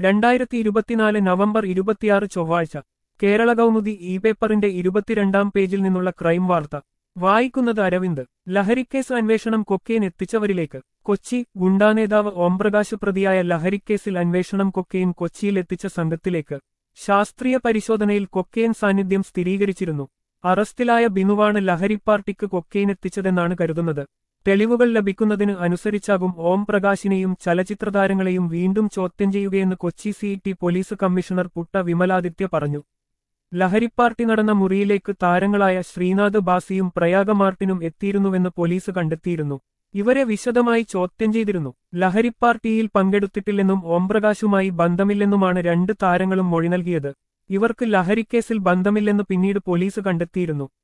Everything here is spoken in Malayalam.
രണ്ടായിരത്തി ഇരുപത്തിനാല് നവംബർ ഇരുപത്തിയാറ് ചൊവ്വാഴ്ച കേരള കൗമുദി ഇ പേപ്പറിന്റെ ഇരുപത്തിരണ്ടാം പേജിൽ നിന്നുള്ള ക്രൈം വാർത്ത വായിക്കുന്നത് അരവിന്ദ് ലഹരിക്കേസ് അന്വേഷണം കൊക്കെയിൻ എത്തിച്ചവരിലേക്ക് കൊച്ചി ഗുണ്ടാനേതാവ് ഓംപ്രകാശ് പ്രതിയായ ലഹരിക്കേസിൽ അന്വേഷണം കൊക്കെയിൻ കൊച്ചിയിൽ എത്തിച്ച സംഘത്തിലേക്ക് ശാസ്ത്രീയ പരിശോധനയിൽ കൊക്കെയിൻ സാന്നിധ്യം സ്ഥിരീകരിച്ചിരുന്നു അറസ്റ്റിലായ ബിനുവാണ് ലഹരിപ്പാർട്ടിക്ക് കൊക്കെയിൻ എത്തിച്ചതെന്നാണ് കരുതുന്നത് തെളിവുകൾ ലഭിക്കുന്നതിന് അനുസരിച്ചാകും ഓം പ്രകാശിനെയും ചലച്ചിത്രതാരങ്ങളെയും വീണ്ടും ചോദ്യം ചെയ്യുകയെന്ന് Kochi city police commissioner Putta Vimaladitya പറഞ്ഞു ലഹരിപ്പാർട്ടി നടന്ന മുറിയിലേക്ക് താരങ്ങളായ ശ്രീനാഥ് ബാസിയും പ്രയാഗ മാർട്ടിനും എത്തിയിരുന്നുവെന്ന് പോലീസ് കണ്ടെത്തിയിരുന്നു ഇവരെ വിശദമായി ചോദ്യം ചെയ്തിരുന്നു ലഹരിപ്പാർട്ടിയിൽ പങ്കെടുത്തിട്ടില്ലെന്നും ഓംപ്രകാശുമായി ബന്ധമില്ലെന്നുമാണ് രണ്ട് താരങ്ങളും മൊഴി നൽകിയത് ഇവർക്ക് ലഹരിക്കേസിൽ ബന്ധമില്ലെന്ന് പിന്നീട് പോലീസ് കണ്ടെത്തിയിരുന്നു